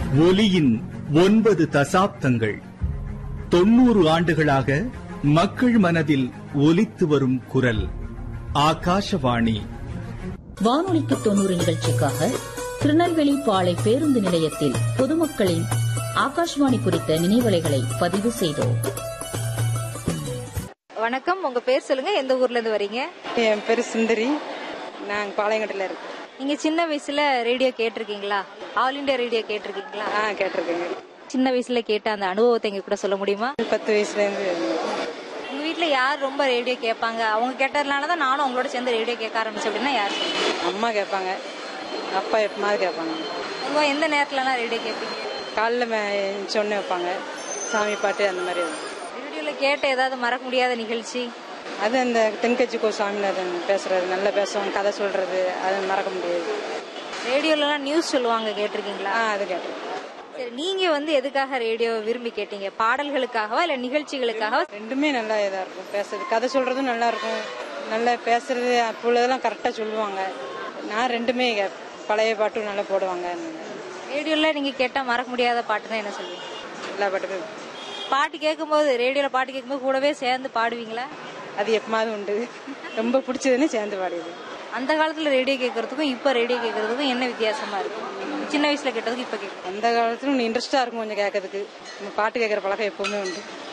ஒலியின் ஒன்பது தசாப்தங்கள் தொண்ணூறு ஆண்டுகளாக மக்கள் மனதில் ஒலித்து வரும் குரல் ஆகாஷவாணி வானொலிக்கு தொண்ணூறு நிகழ்ச்சிக்காக திருநெல்வேலி பாளை பேருந்து நிலையத்தில் பொதுமக்களின் ஆகாஷ்வாணி குறித்த நினைவலைகளை பதிவு செய்தோம் வணக்கம் உங்க பேர் சொல்லுங்க எந்த ஊர்ல இருந்து வரீங்க என் பேரு சுந்தரி நான் பாளையங்கோட்டையில இருக்கேன் நீங்க சின்ன வயசுல ரேடியோ கேட்டிருக்கீங்களா ஆல் இண்டியா ரேடியோ கேட்டிருக்கீங்களா ஆ கேட்டிருக்கேங்க சின்ன வயசுல கேட்ட அந்த அனுபவத்தை எங்க கூட சொல்ல முடியுமா பத்து வயசுல இருந்து உங்க வீட்ல யார் ரொம்ப ரேடியோ கேட்பாங்க அவங்க கேட்டதுனால தான் நானும் அவங்களோட சேர்ந்து ரேடியோ கேட்க ஆரம்பிச்சேன் அப்படின்னா யார் சொல்லுங்க? அம்மா கேட்பாங்க அப்பா எப்பமாவது கேட்பாங்க உங்க எந்த நேரத்துலலாம் ரேடியோ கேட்பீங்க காலைல சொன்ன வைப்பாங்க சாமி பாட்டு அந்த மாதிரி ரேடியோல கேட்ட ஏதாவது மறக்க முடியாத நிகழ்ச்சி அது அந்த தென்கட்சி கோ சாமிநாதன் பேசுறது நல்லா பேசுவாங்க கதை சொல்றது அது மறக்க முடியாது ரேடியோலலாம் நியூஸ் சொல்லுவாங்க கேட்டிருக்கீங்களா ஆ அது கேட்டிருக்கேன் சரி நீங்க வந்து எதுக்காக ரேடியோ விரும்பி கேட்டீங்க பாடல்களுக்காகவா இல்ல நிகழ்ச்சிகளுக்காகவா ரெண்டுமே நல்லா இதா இருக்கும் பேசுறது கதை சொல்றதும் நல்லா இருக்கும் நல்லா பேசுறது அப்போ உள்ளதெல்லாம் கரெக்டா சொல்லுவாங்க நான் ரெண்டுமே கேட்பேன். பழைய பாட்டும் நல்லா போடுவாங்க ரேடியோல நீங்க கேட்டா மறக்க முடியாத பாட்டுன்னா என்ன சொல்லுவீங்க எல்லா பாட்டுமே பாட்டு கேட்கும்போது ரேடியோல பாட்டு கேட்கும்போது கூடவே சேர்ந்து பாடுவீங்களா அது எப்பமாவது உண்டு ரொம்ப பிடிச்சதுன்னு சேர்ந்து பாடியது அந்த காலத்துல ரேடியோ கேட்கறதுக்கும் இப்ப ரேடியோ கேட்கறதுக்கும் என்ன வித்தியாசமா இருக்கு சின்ன வயசுல கேட்டதுக்கும் இப்ப கேட்கறது அந்த காலத்துல இன்ட்ரெஸ்டா இருக்கும் கொஞ்சம் கேட்கறதுக்கு நம்ம பாட்டு கேட்கற பழக்கம் எப்பவுமே உண்டு